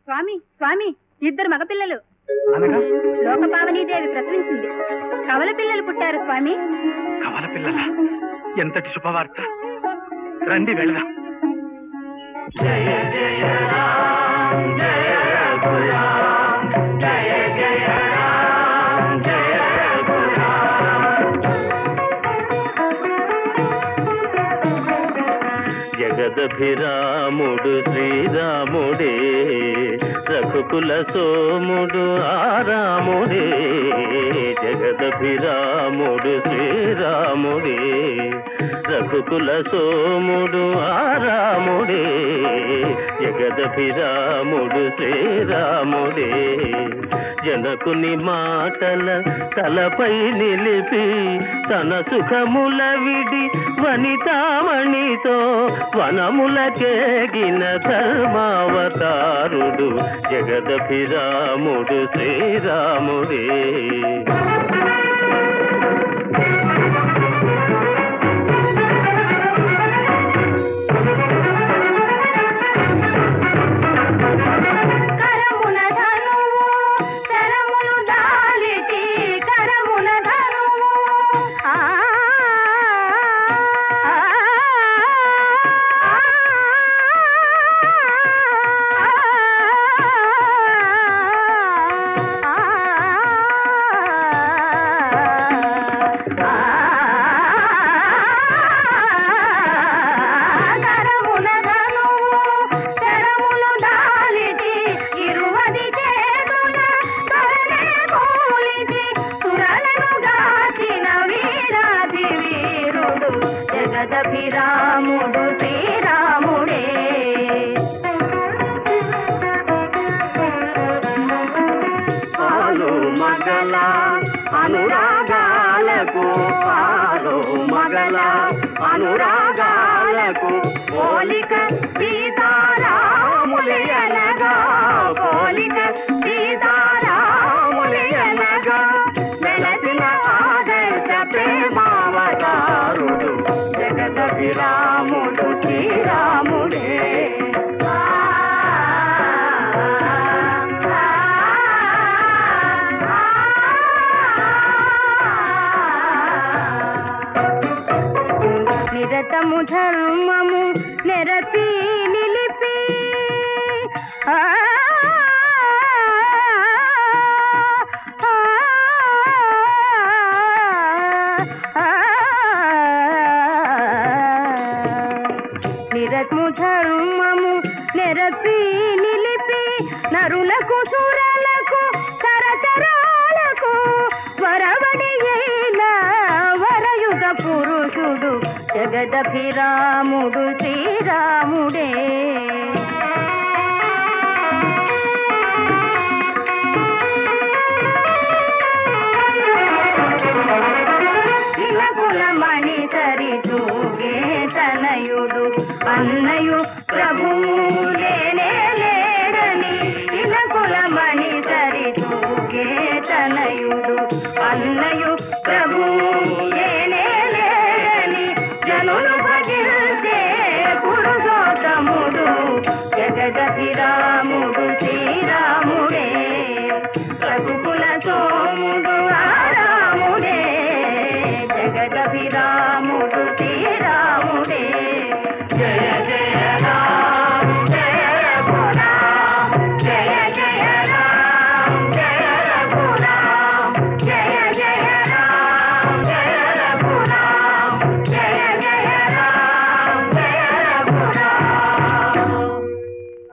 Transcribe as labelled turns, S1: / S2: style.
S1: స్వామి స్వామి ఇద్దరు మగపిల్లలు
S2: అనగా
S1: లోకపావనీదేవి ప్రసవించింది కవల పిల్లలు పుట్టారు స్వామి
S2: కవల పిల్లల ఎంతటి శుభవార్త రండి వెళదాం
S3: జగదభిరాముడు శ్రీరాముడే రఘుకుల సోముడు ఆరాముడే జగదభిరాముడు శ్రీరాముడే రఘుకుల సోముడు ఆరాముడే జగదభిరాముడు శ్రీరాముడే జనకుని మాటల తలపై నిలిపి తన సుఖముల విడి వనితామణితో వనములకేగిన ధర్మావతారుడు జగదభిరాముడు శ్రీరాముడే
S1: కరమున ధనువు కరములు దాలిటి కరమున ధనువు ఆ కరమున ధనువు కరములు దాలిటి ఇరువది చేతుల తరనే కూలిచి సురలను గాచిన వీరాది వీరుడు జగదభిరాముడు శ్రీరాముడే
S3: పాలు మగల అనురాగాలకు పాలు మగల అనురాగాలకు పోలిక సీతారాములే అనగా పోలిక సీతారాములే అనగా వెలసిన ఆదర్శ ప్రేమావతారుడు జగదభిరాముడు శ్రీరాముడే
S1: నిరతము ధర్మము నెరపి నిలిపి ఆ, ఆ, ఆ, నిరతము ధర్మము నెరపి నిలిపి నరులకు సురలకు తరతరాలకు వరవడి అయిన వరయుగ పురుషుడు జగదభిరాముడు శ్రీరాముడే